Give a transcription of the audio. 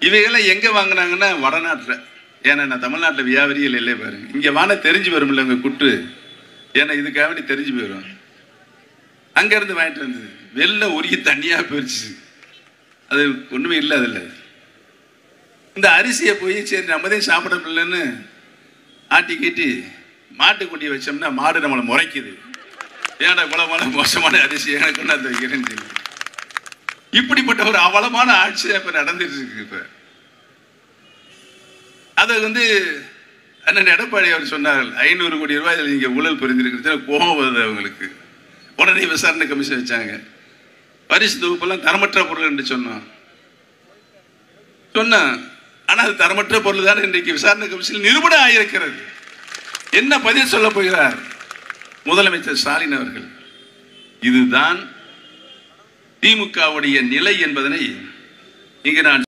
இவைகள்லாம் எங்க வாங்குனாங்கன்னா வடநாட்டுல ஏன்னா நான் தமிழ்நாட்டுல வியாபாரிகள் இல்லை பாருங்க இங்க வான தெரிஞ்சு வரும்ல உங்க குட்டு ஏன்னா இதுக்காக வேண்டி தெரிஞ்சு போயிடும் அங்க இருந்து வாங்கிட்டு வந்தது வெள்ளம் உருகி தண்ணியா போயிடுச்சு அது ஒண்ணுமே இல்லை அதுல இந்த அரிசியை போய் சரி நம்மதையும் சாப்பிட முடியலன்னு ஆட்டி கீட்டி மாட்டு குட்டி வச்சோம்னா மாடு நம்மளை முறைக்குது ஏன்டா இவ்வளவு மோசமான அரிசி எனக்கு கொண்டாந்து வைக்கிறேன்னு சொல்லி இப்படிப்பட்ட ஒரு அவலமான ஆட்சி இப்ப நடந்துட்டு இருக்கு இப்ப அதை வந்து அண்ணன் எடப்பாடி அவர் சொன்னார்கள் ஐநூறு கோடி ரூபாய் நீங்க ஊழல் புரிந்திருக்கிறது கோபம் வருது அவங்களுக்கு உடனே விசாரணை கமிஷன் வச்சாங்க பரிசு தொகுப்பெல்லாம் தரமற்ற பொருள் என்று சொன்னோம் சொன்னா ஆனா அது தரமற்ற பொருள் தான் இன்றைக்கு விசாரணை கமிஷன் நிரூபணம் ஆகியிருக்கிறது என்ன பதில் சொல்ல போகிறார் முதலமைச்சர் ஸ்டாலின் அவர்கள் இதுதான் திமுகவுடைய நிலை என்பதனை இங்கு நான்